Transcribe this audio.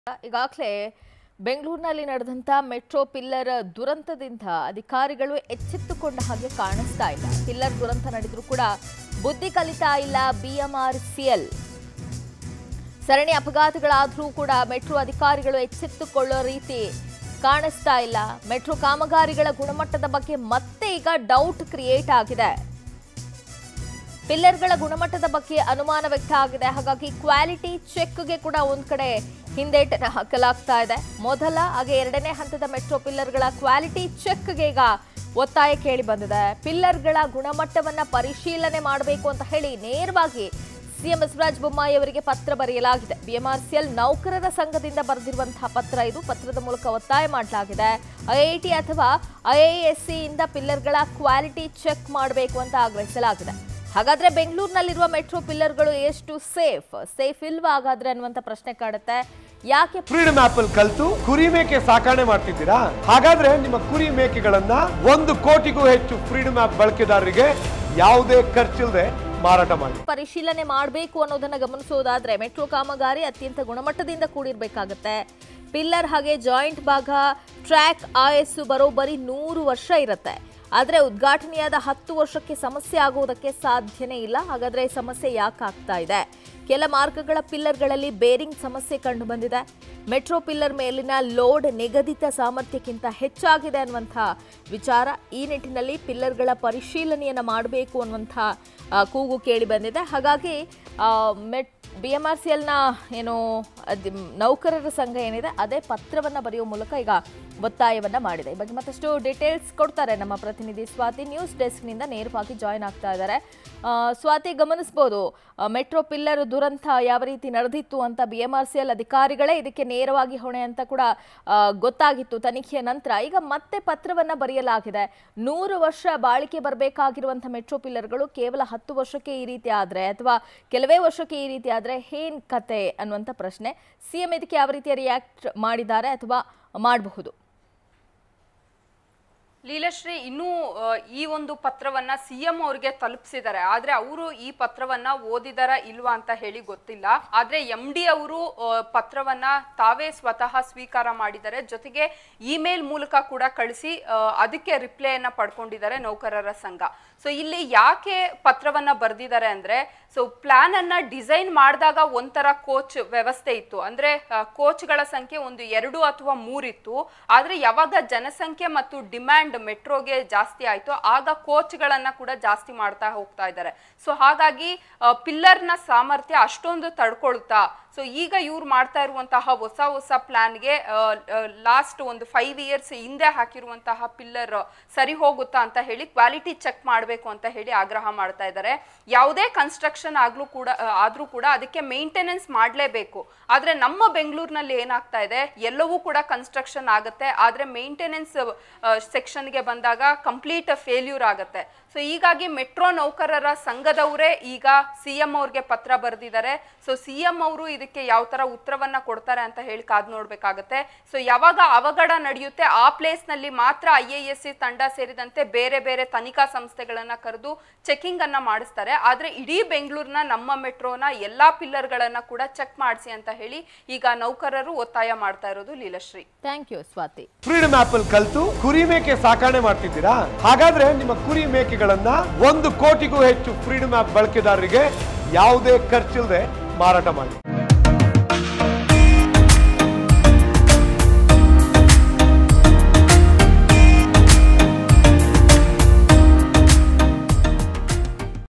ಈಗಾಗಲೇ ಬೆಂಗಳೂರಿನಲ್ಲಿ ನಡೆದಂಥ ಮೆಟ್ರೋ ಪಿಲ್ಲರ್ ದುರಂತದಿಂದ ಅಧಿಕಾರಿಗಳು ಎಚ್ಚೆತ್ತುಕೊಂಡ ಹಾಗೆ ಕಾಣಿಸ್ತಾ ಇಲ್ಲ ಪಿಲ್ಲರ್ ದುರಂತ ನಡೆದರೂ ಕೂಡ ಬುದ್ಧಿ ಕಲಿತಾ ಇಲ್ಲ ಬಿಎಂಆರ್ಸಿಎಲ್ ಸರಣಿ ಅಪಘಾತಗಳಾದರೂ ಕೂಡ ಮೆಟ್ರೋ ಅಧಿಕಾರಿಗಳು ಎಚ್ಚೆತ್ತುಕೊಳ್ಳೋ ರೀತಿ ಕಾಣಿಸ್ತಾ ಇಲ್ಲ ಮೆಟ್ರೋ ಕಾಮಗಾರಿಗಳ ಗುಣಮಟ್ಟದ ಬಗ್ಗೆ ಮತ್ತೆ ಈಗ ಡೌಟ್ ಕ್ರಿಯೇಟ್ ಆಗಿದೆ ಪಿಲ್ಲರ್ಗಳ ಗುಣಮಟ್ಟದ ಬಗ್ಗೆ ಅನುಮಾನ ವ್ಯಕ್ತ ಆಗಿದೆ ಹಾಗಾಗಿ ಕ್ವಾಲಿಟಿ ಚೆಕ್ಗೆ ಕೂಡ ಒಂದ್ ಕಡೆ ಹಿಂದೇಟನ ಹಾಕಲಾಗ್ತಾ ಇದೆ ಮೊದಲ ಹಾಗೆ ಎರಡನೇ ಹಂತದ ಮೆಟ್ರೋ ಪಿಲ್ಲರ್ಗಳ ಕ್ವಾಲಿಟಿ ಚೆಕ್ಗೆ ಈಗ ಒತ್ತಾಯ ಕೇಳಿ ಬಂದಿದೆ ಪಿಲ್ಲರ್ಗಳ ಗುಣಮಟ್ಟವನ್ನ ಪರಿಶೀಲನೆ ಮಾಡಬೇಕು ಅಂತ ಹೇಳಿ ನೇರವಾಗಿ ಸಿಎಂ ಬಸವರಾಜ ಬೊಮ್ಮಾಯಿ ಅವರಿಗೆ ಪತ್ರ ಬರೆಯಲಾಗಿದೆ ಬಿಎಂಆರ್ಸಿಎಲ್ ನೌಕರರ ಸಂಘದಿಂದ ಬರೆದಿರುವಂತಹ ಪತ್ರ ಇದು ಪತ್ರದ ಮೂಲಕ ಒತ್ತಾಯ ಮಾಡಲಾಗಿದೆ ಐಐಟಿ ಅಥವಾ ಐಐಎಸ್ಸಿ ಇಂದ ಪಿಲ್ಲರ್ಗಳ ಕ್ವಾಲಿಟಿ ಚೆಕ್ ಮಾಡಬೇಕು ಅಂತ ಆಗ್ರಹಿಸಲಾಗಿದೆ ಹಾಗಾದ್ರೆ ಬೆಂಗಳೂರಿನಲ್ಲಿರುವ ಮೆಟ್ರೋ ಪಿಲ್ಲರ್ಗಳು ಎಷ್ಟು ಸೇಫ್ ಸೇಫ್ ಇಲ್ವಾ ಹಾಗಾದ್ರೆ ಅನ್ನುವಂತ ಪ್ರಶ್ನೆ ಕಾಡುತ್ತೆ ಯಾಕೆ ಫ್ರೀಡಮ್ ಆಪ್ ಅಲ್ಲಿ ಕಲ್ತು ಕುರಿ ಮೇಕೆ ಸಾಕಣೆ ಮಾಡ್ತಿದ್ದೀರಾ ಹಾಗಾದ್ರೆ ನಿಮ್ಮ ಕುರಿ ಮೇಕೆಗಳನ್ನ ಒಂದು ಕೋಟಿಗೂ ಹೆಚ್ಚು ಫ್ರೀಡಮ್ ಆಪ್ ಬಳಕೆದಾರರಿಗೆ ಯಾವುದೇ ಖರ್ಚಿಲ್ಲದೆ ಮಾರಾಟ ಮಾಡಿ ಪರಿಶೀಲನೆ ಮಾಡಬೇಕು ಅನ್ನೋದನ್ನ ಗಮನಿಸೋದಾದ್ರೆ ಮೆಟ್ರೋ ಕಾಮಗಾರಿ ಅತ್ಯಂತ ಗುಣಮಟ್ಟದಿಂದ ಕೂಡಿರ್ಬೇಕಾಗತ್ತೆ ಪಿಲ್ಲರ್ ಹಾಗೆ ಜಾಯಿಂಟ್ ಭಾಗ ಟ್ರ್ಯಾಕ್ ಆಯಸ್ಸು ಬರೋಬ್ಬರಿ ನೂರು ವರ್ಷ ಇರುತ್ತೆ ಆದರೆ ಉದ್ಘಾಟನೆಯಾದ ಹತ್ತು ವರ್ಷಕ್ಕೆ ಸಮಸ್ಯೆ ಆಗುವುದಕ್ಕೆ ಸಾಧ್ಯನೇ ಇಲ್ಲ ಹಾಗಾದ್ರೆ ಈ ಸಮಸ್ಯೆ ಯಾಕೆ ಆಗ್ತಾ ಇದೆ ಕೆಲ ಮಾರ್ಗಗಳ ಪಿಲ್ಲರ್ಗಳಲ್ಲಿ ಬೇರಿಂಗ್ ಸಮಸ್ಯೆ ಕಂಡು ಬಂದಿದೆ ಮೆಟ್ರೋ ಪಿಲ್ಲರ್ ಮೇಲಿನ ಲೋಡ್ ನಿಗದಿತ ಸಾಮರ್ಥ್ಯಕ್ಕಿಂತ ಹೆಚ್ಚಾಗಿದೆ ಅನ್ನುವಂಥ ವಿಚಾರ ಈ ನಿಟ್ಟಿನಲ್ಲಿ ಪಿಲ್ಲರ್ಗಳ ಪರಿಶೀಲನೆಯನ್ನು ಮಾಡಬೇಕು ಅನ್ನುವಂಥ ಆ, ಕೂಗು ಕೇಳಿ ಬಂದಿದೆ ಹಾಗಾಗಿ ಆ, ಮೆಟ್ ಬಿ ಎಮ್ ಆರ್ ಸಿ ಎಲ್ನ ಏನು ಅದ್- ನೌಕರರ ಸಂಘ ಏನಿದೆ ಅದೇ ಪತ್ರವನ್ನು ಬರೆಯುವ ಮೂಲಕ ಈಗ ಒತ್ತಾಯವನ್ನ ಮಾಡಿದೆ ಈ ಬಗ್ಗೆ ಮತ್ತಷ್ಟು ಡೀಟೇಲ್ಸ್ ಕೊಡ್ತಾರೆ ನಮ್ಮ ಪ್ರತಿನಿಧಿ ಸ್ವಾತಿ ನ್ಯೂಸ್ ಡೆಸ್ಕ್ನಿಂದ ನೇರವಾಗಿ ಜಾಯ್ನ್ ಆಗ್ತಾ ಇದ್ದಾರೆ ಆ, ಸ್ವಾತಿ ಗಮನಿಸ್ಬೋದು ಆ, ಮೆಟ್ರೋ ಪಿಲ್ಲರ್ ದುರಂತ ಯಾವ ರೀತಿ ನಡೆದಿತ್ತು ಅಂತ B M R C L ಅಧಿಕಾರಿಗಳೇ ಇದಕ್ಕೆ ನೇರವಾಗಿ ಹೊಣೆ ಅಂತ ಕೂಡ ಆ, ಗೊತ್ತಾಗಿತ್ತು ತನಿಖೆಯ ನಂತರ ಈಗ ಮತ್ತೆ ಪತ್ರವನ್ನ ಬರೆಯಲಾಗಿದೆ ನೂರು ವರ್ಷ ಬಾಳಿಕೆ ಬರಬೇಕಾಗಿರುವಂಥ ಮೆಟ್ರೋ ಪಿಲ್ಲರ್ಗಳು ಕೇವಲ ಹತ್ತು ವರ್ಷಕ್ಕೆ ಈ ರೀತಿ ಆದ್ರೆ ಅಥವಾ ಕೆಲವೇ ವರ್ಷಕ್ಕೆ ಈ ರೀತಿ ಆದ್ರೆ ಏನ್ ಕತೆ ಅನ್ನುವಂಥ ಪ್ರಶ್ನೆ ಸಿಎಂ ಇದಕ್ಕೆ ಯಾವ ರೀತಿಯ ರಿಯಾಕ್ಟ್ ಮಾಡಿದ್ದಾರೆ ಅಥವಾ ಮಾಡಬಹುದು ಲೀಲಶ್ರೀ ಇನ್ನೂ ಆ, ಈ ಒಂದು ಪತ್ರವನ್ನ ಸಿಎಂ ಅವ್ರಿಗೆ ತಲುಪಿಸಿದ್ದಾರೆ ಆದ್ರೆ ಅವರು ಈ ಪತ್ರವನ್ನ ಓದಿದಾರ ಇಲ್ವಾ ಅಂತ ಹೇಳಿ ಗೊತ್ತಿಲ್ಲ ಆದ್ರೆ ಎಂ ಡಿ ಅವರು ಆ, ಪತ್ರವನ್ನ ತಾವೇ ಸ್ವತಃ ಸ್ವೀಕಾರ ಮಾಡಿದ್ದಾರೆ ಜೊತೆಗೆ ಇಮೇಲ್ ಮೂಲಕ ಕೂಡ ಕಳಿಸಿ ಆ, ಅದಕ್ಕೆ ರಿಪ್ಲೈಯನ್ನ ಪಡ್ಕೊಂಡಿದ್ದಾರೆ ನೌಕರರ ಸಂಘ ಸೊ ಇಲ್ಲಿ ಯಾಕೆ ಪತ್ರವನ್ನ ಬರೆದಿದ್ದಾರೆ ಅಂದ್ರೆ ಸೊ ಪ್ಲಾನ್ ಅನ್ನ ಡಿಸೈನ್ ಮಾಡಿದಾಗ ಒಂಥರ ಕೋಚ್ ವ್ಯವಸ್ಥೆ ಇತ್ತು ಅಂದ್ರೆ ಕೋಚ್ಗಳ ಸಂಖ್ಯೆ ಒಂದು ಎರಡು ಅಥವಾ ಮೂರಿತ್ತು ಆದ್ರೆ ಯಾವಾಗ ಜನಸಂಖ್ಯೆ ಮತ್ತು ಡಿಮ್ಯಾಂಡ್ ಮೆಟ್ರೋಗೆ ಜಾಸ್ತಿ ಆಯ್ತು ಆಗ ಕೋಚ್ಗಳನ್ನ ಕೂಡ ಜಾಸ್ತಿ ಮಾಡ್ತಾ ಹೋಗ್ತಾ ಇದ್ದಾರೆ ಸೊ ಹಾಗಾಗಿ ಪಿಲ್ಲರ್ನ ಸಾಮರ್ಥ್ಯ ಅಷ್ಟೊಂದು ತಡ್ಕೊಳ್ತಾ ಸೊ ಈಗ ಇವ್ರು ಮಾಡ್ತಾ ಇರುವಂತಹ ಹೊಸ ಹೊಸ ಪ್ಲಾನ್ಗೆ ಲಾಸ್ಟ್ ಒಂದು ಫೈವ್ ಇಯರ್ಸ್ ಹಿಂದೆ ಹಾಕಿರುವಂತಹ ಪಿಲ್ಲರ್ ಸರಿ ಹೋಗುತ್ತಾ ಅಂತ ಹೇಳಿ ಕ್ವಾಲಿಟಿ ಚೆಕ್ ಮಾಡಬೇಕು ಅಂತ ಹೇಳಿ ಆಗ್ರಹ ಮಾಡ್ತಾ ಇದ್ದಾರೆ ಯಾವುದೇ ಕನ್ಸ್ಟ್ರಕ್ಷನ್ ಆಗ್ಲೂ ಕೂಡ ಆ, ಆದ್ರೂ ಕೂಡ ಅದಕ್ಕೆ ಮೇಂಟೆನೆನ್ಸ್ ಮಾಡಲೇಬೇಕು ಆದ್ರೆ ನಮ್ಮ ಬೆಂಗಳೂರಿನಲ್ಲಿ ಏನಾಗ್ತಾ ಇದೆ ಎಲ್ಲವೂ ಕೂಡ ಕನ್ಸ್ಟ್ರಕ್ಷನ್ ಆಗುತ್ತೆ ಆದ್ರೆ ಮೇಂಟೆನೆನ್ಸ್ ಸೆಕ್ಷನ್ಗೆ ಬಂದಾಗ ಕಂಪ್ಲೀಟ್ ಫೇಲ್ಯೂರ್ ಆಗುತ್ತೆ ಸೊ ಹೀಗಾಗಿ ಮೆಟ್ರೋ ನೌಕರರ ಸಂಘದವರೇ ಈಗ ಸಿ ಎಂ ಅವ್ರಿಗೆ ಪತ್ರ ಬರೆದಿದ್ದಾರೆ ಸೊ ಸಿ ಎಂ ಅವರು ಇದಕ್ಕೆ ಯಾವ ತರ ಉತ್ತರವನ್ನ ಕೊಡ್ತಾರೆ ಅಂತ ಹೇಳಿ ಕಾದ್ ನೋಡ್ಬೇಕಾಗತ್ತೆ ಸೊ ಯಾವಾಗ ಅವಘಡ ನಡೆಯುತ್ತೆ ಆ ಪ್ಲೇಸ್ ನಲ್ಲಿ ಮಾತ್ರ ಐ ಎ ಎಸ್ ಸಿ ತಂಡ ಸೇರಿದಂತೆ ಬೇರೆ ಬೇರೆ ತನಿಖಾ ಸಂಸ್ಥೆಗಳನ್ನ ಕರೆದು ಚೆಕಿಂಗ್ ಅನ್ನ ಮಾಡಿಸ್ತಾರೆ ಆದ್ರೆ ಇಡೀ ಬೆಂಗಳೂರಿನ ನಮ್ಮ ಮೆಟ್ರೋನ ಎಲ್ಲಾ ಪಿಲ್ಲರ್ ಗಳನ್ನ ಕೂಡ ಚೆಕ್ ಮಾಡಿಸಿ ಅಂತ ಹೇಳಿ ಈಗ ನೌಕರರು ಒತ್ತಾಯ ಮಾಡ್ತಾ ಇರೋದು Leelashree thank you Swathi freedom app ಅಲ್ಲಿ ಕಲ್ತು ಕುರಿ ಮೇಕೆ ಸಾಕಣೆ ಮಾಡ್ತಿದ್ದೀರಾ ಹಾಗಾದ್ರೆ ನಿಮ್ಮ ಕುರಿ ಮೇಕೆಗಳನ್ನ ಒಂದು ಕೋಟಿಗೂ ಹೆಚ್ಚು ಫ್ರೀಡಮ್ ಆಪ್ ಬಳಕೆದಾರರಿಗೆ ಯಾವುದೇ ಖರ್ಚಿಲ್ಲದೆ ಮಾರಾಟ ಮಾಡಿ